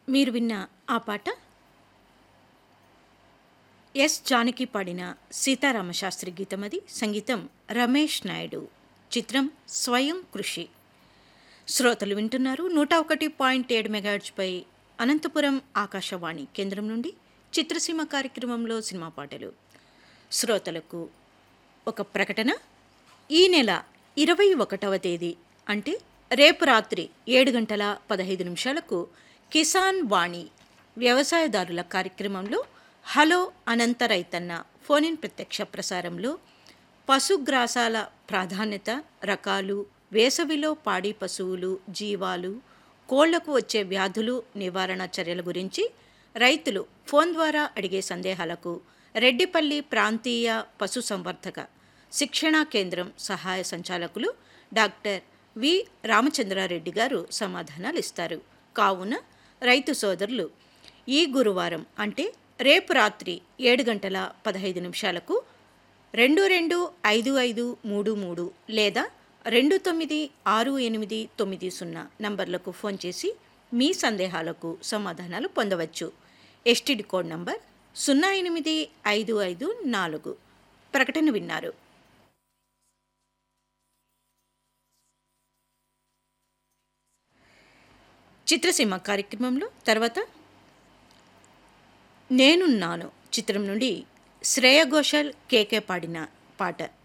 మీరు విన్న ఆ పాట ఎస్ జానకి పాడిన సీతారామశాస్త్రి గీతం అది సంగీతం రమేష్ నాయుడు చిత్రం స్వయం కృషి శ్రోతలు వింటున్నారు నూట ఒకటి పాయింట్ ఏడు మెగాహెర్ట్జ్పై అనంతపురం ఆకాశవాణి కేంద్రం నుండి చిత్రసీమ కార్యక్రమంలో సినిమా పాటలు శ్రోతలకు ఒక ప్రకటన ఈ నెల ఇరవై ఒకటవ తేదీ అంటే రేపు రాత్రి ఏడు గంటల పదహైదు నిమిషాలకు కిసాన్ వాణి వ్యవసాయదారుల కార్యక్రమంలో హలో అనంత రైతన్న ఫోన్ ఇన్ ప్రత్యక్ష ప్రసారంలో పశుగ్రాసాల ప్రాధాన్యత రకాలు వేసవిలో పాడి పశువులు జీవాలు కోళ్లకు వచ్చే వ్యాధులు నివారణ చర్యల గురించి రైతులు ఫోన్ ద్వారా అడిగే సందేహాలకు రెడ్డిపల్లి ప్రాంతీయ పశు సంవర్ధక శిక్షణా కేంద్రం సహాయ సంచాలకులు డాక్టర్ వి రామచంద్రారెడ్డి గారు సమాధానాలు ఇస్తారు కావున రైతు సోదరులు ఈ గురువారం అంటే రేపు రాత్రి ఏడు గంటల పదహైదు నిమిషాలకు రెండు రెండు ఐదు ఐదు మూడు మూడు లేదా రెండు తొమ్మిది ఆరు ఎనిమిది తొమ్మిది సున్నా నంబర్లకు ఫోన్ చేసి మీ సందేహాలకు సమాధానాలు పొందవచ్చు ఎస్టిడి కోడ్ నంబర్ సున్నా ఎనిమిది ఐదు ఐదు నాలుగు ప్రకటన విన్నారు చిత్రసీమ కార్యక్రమంలో తర్వాత నేనున్నాను చిత్రం నుండి శ్రేయ ఘోషల్ కేకే పాడిన పాట